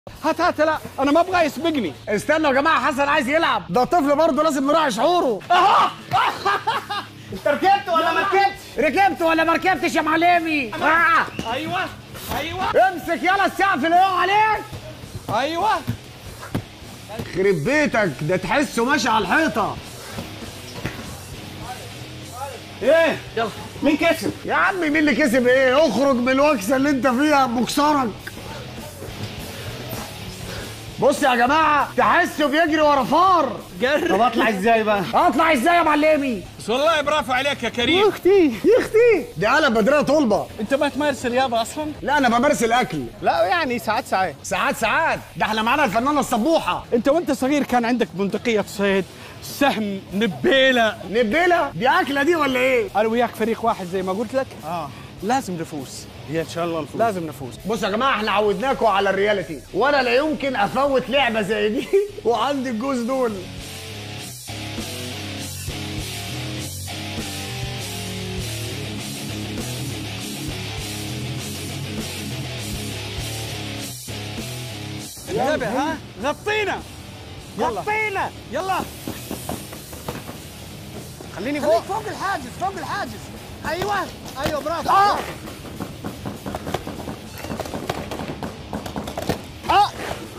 هات هات لا انا ما ابغى يسبقني استنوا يا جماعه حسن عايز يلعب ده طفل برضه لازم نراعي شعوره انت ركبت ولا ما ركبتش ركبت ولا ما ركبتش يا معلمي آه. ايوه ايوه امسك يلا السقف اللي يقع عليك ايوه خرب بيتك ده تحسه ماشي على الحيطه ايه يلا مين كسب يا عم مين اللي كسب ايه اخرج من الوكسه اللي انت فيها مكسرك بص يا جماعه تحسه بيجري ورا فار قرب اطلع ازاي بقى اطلع ازاي يا معلمي بس والله برافو عليك يا كريم اختي يا اختي دي قلب بدريه طلبه انت ما تمارس الرياضه اصلا لا انا بمارس الاكل لا يعني ساعات ساعات ساعات ساعات ده احنا معانا الفنانه الصبوحه انت وانت صغير كان عندك بندقيه صيد سهم نبيله نبيله دي اكله دي ولا ايه انا وياك فريق واحد زي ما قلت لك اه لازم نفوز هي ان شاء الله نفوز لازم نفوز بصوا يا جماعه احنا عودناكم على الرياليتي وانا لا يمكن افوت لعبه زي دي وعندي الجوز دول انتبه ها غطينا يلا غطينا يلا خليني خليك فوق فوق الحاجز فوق الحاجز ايوه ايوه برافو اه اه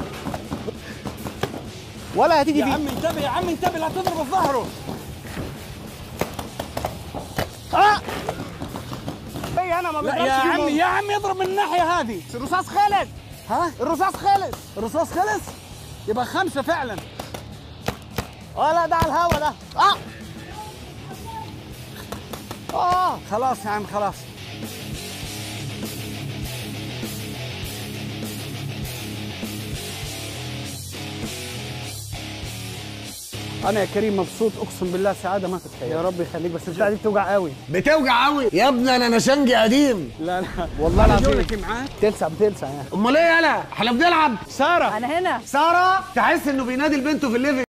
ولا هتيجي يا فيه عم انتبه يا عم انتبه لا تضرب في ظهره اه اي انا ما لا بقدرش يا فيه عم مرة. يا عم يضرب من الناحيه هذه الرصاص خلص ها الرصاص خلص الرصاص خلص يبقى خمسه فعلا اه لا ده على الهوا ده اه اه خلاص يا عم خلاص انا يا كريم مبسوط اقسم بالله سعاده ما تتخيل يا رب يخليك بس البتاعه دي بتوجع قوي بتوجع قوي يا ابني انا نشنجي قديم لا لا والله أنا العظيم. جولتي معاك بتلسع بتلسع يعني امال ايه يالا احنا بنلعب ساره انا هنا ساره تحس انه بينادي البنت في الليفل